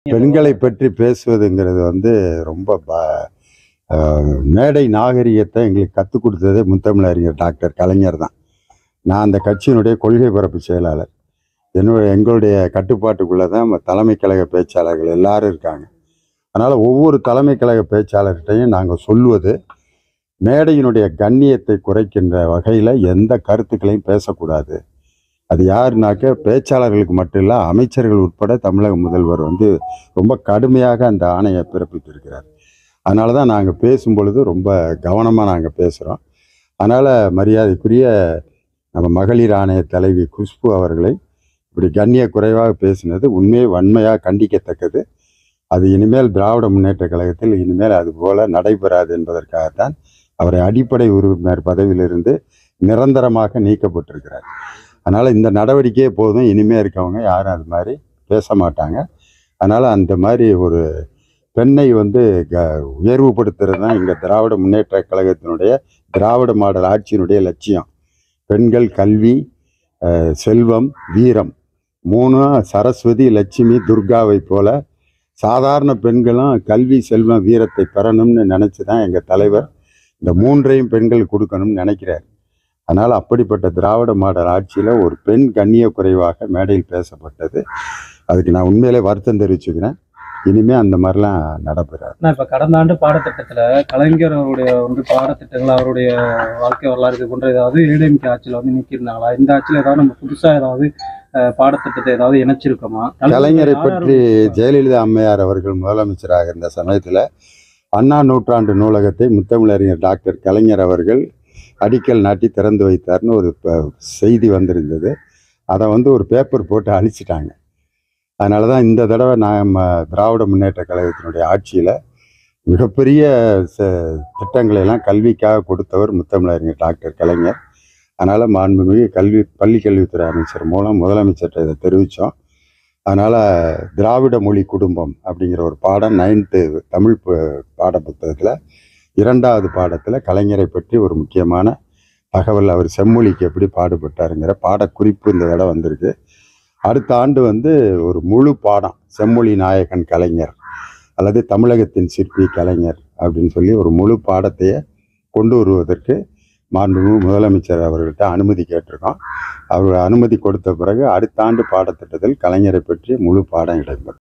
பெண்களை பற்றி பேசுவதுங்கிறது வந்து ரொம்ப ப- அஹ், மேடை நாகரிகத்தை எங்களுக்கு கற்றுக் கொடுத்தது முத்தமிழறிஞர் டாக்டர் கலைஞர் தான் நான் அந்த கட்சியினுடைய கொள்கை பரப்பு செயலாளர் என்னுடைய எங்களுடைய கட்டுப்பாட்டுக்குள்ளே தான் ம- தலைமை கழக பேச்சாளர்கள் எல்லாரும் இருக்காங்க அதனால் ஒவ்வொரு தலைமை கழக பேச்சாளர்கிட்டையும் நாங்கள் சொல்லுவது மேடையினுடைய கண்ணியத்தை குறைக்கின்ற வகையில் எந்த கருத்துக்களையும் பேசக்கூடாது அது யாருனாக்க பேச்சாளர்களுக்கு மட்டும் இல்லை அமைச்சர்கள் உட்பட தமிழக முதல்வர் வந்து ரொம்ப கடுமையாக அந்த ஆணையை பிறப்பித்திருக்கிறார் அதனால தான் நாங்கள் பேசும் பொழுது ரொம்ப கவனமாக நாங்கள் பேசுகிறோம் அதனால் மரியாதைக்குரிய நம்ம மகளிர் ஆணைய தலைவி குஷ்பு அவர்களை இப்படி கண்ணிய குறைவாக பேசினது உண்மையை வன்மையாக கண்டிக்கத்தக்கது அது இனிமேல் திராவிட முன்னேற்ற கழகத்தில் இனிமேல் அது போல நடைபெறாது என்பதற்காகத்தான் அவரை அடிப்படை உறுப்பினர் பதவியிலிருந்து நிரந்தரமாக நீக்கப்பட்டிருக்கிறார் அதனால் இந்த நடவடிக்கையே போதும் இனிமே இருக்கவங்க யாரும் அது மாதிரி பேச மாட்டாங்க அதனால் அந்த மாதிரி ஒரு பெண்ணை வந்து க உயர்வுபடுத்துறது தான் எங்கள் திராவிட முன்னேற்ற கழகத்தினுடைய திராவிட மாடல் ஆட்சியினுடைய லட்சியம் பெண்கள் கல்வி அஹ், செல்வம் வீரம் மூணும் சரஸ்வதி லட்சுமி துர்காவை போல சாதாரண பெண்களும் கல்வி செல்வம் வீரத்தை பெறணும்னு நினச்சி தான் எங்கள் தலைவர் இந்த மூன்றையும் பெண்கள் கொடுக்கணும்னு நினைக்கிறார் அதனால் அப்படிப்பட்ட திராவிட மாடல் ஆட்சியில் ஒரு பெண் கண்ணிய குறைவாக மேடையில் பேசப்பட்டது அதுக்கு நான் உண்மையிலே வருத்தம் தெரிவிச்சுக்கிறேன் இனிமே அந்த மாதிரிலாம் நடைபெறாது ஆனா இப்ப கடந்த ஆண்டு பாடத்திட்டத்துல கலைஞர் அவருடைய வந்து பாடத்திட்டங்கள் அவருடைய வாழ்க்கை வரலாறு இது போன்ற ஏதாவது ஏடிஎம்கே ஆட்சியில வந்து நீக்கியிருந்தாங்களா இந்த ஆட்சியில ஏதாவது நம்ம புதுசா ஏதாவது அஹ், பாடத்திட்டத்தை ஏதாவது இணைச்சிருக்கோமா கலைஞரை பற்றி ஜெயலலிதா அம்மையார் அவர்கள் முதலமைச்சராக இருந்த சமயத்தில் அண்ணா நூற்றாண்டு நூலகத்தை முத்தமிழறிஞர் டாக்டர் கலைஞர் அவர்கள் அடிக்கல் நாட்டி திறந்து வைத்தார்னு ஒரு ப- செய்தி வந்திருந்தது அதை வந்து ஒரு பேப்பர் போட்டு அழிச்சிட்டாங்க அதனால தான் இந்த தடவை நாம் திராவிட முன்னேற்ற கழகத்தினுடைய ஆட்சியில் மிகப்பெரிய ச திட்டங்களை எல்லாம் கல்விக்காக கொடுத்தவர் முத்தமிழறிஞர் டாக்டர் கலைஞர் அதனால் மாண்புமிகு கல்வி பள்ளி கல்வித்துறை அமைச்சர் மூலம் முதலமைச்சர்கிட்ட இதை தெரிவித்தோம் அதனால் திராவிட மொழி குடும்பம் அப்படிங்கிற ஒரு பாடம் நைன்த்து தமிழ் ப- பாடப்புத்தகத்தில் இரண்டாவது பாடத்தில் கலைஞரை பற்றி ஒரு முக்கியமான தகவல் அவர் செம்மொழிக்கு எப்படி பாடுபட்டாருங்கிற பாடக்குறிப்பு இந்த தடவை வந்திருக்கு அடுத்த ஆண்டு வந்து ஒரு முழு பாடம் செம்மொழி நாயகன் கலைஞர் அல்லது தமிழகத்தின் சிற்பி கலைஞர் அப்படின்னு சொல்லி ஒரு முழு பாடத்தையே கொண்டு வருவதற்கு மாண்புமிகு முதலமைச்சர் அவர்கள்ட்ட அனுமதி கேட்டிருக்கோம் அவர் அனுமதி கொடுத்த பிறகு அடுத்த ஆண்டு பாடத்திட்டத்தில் கலைஞரை பற்றி முழு பாடம் இடம்பெறும்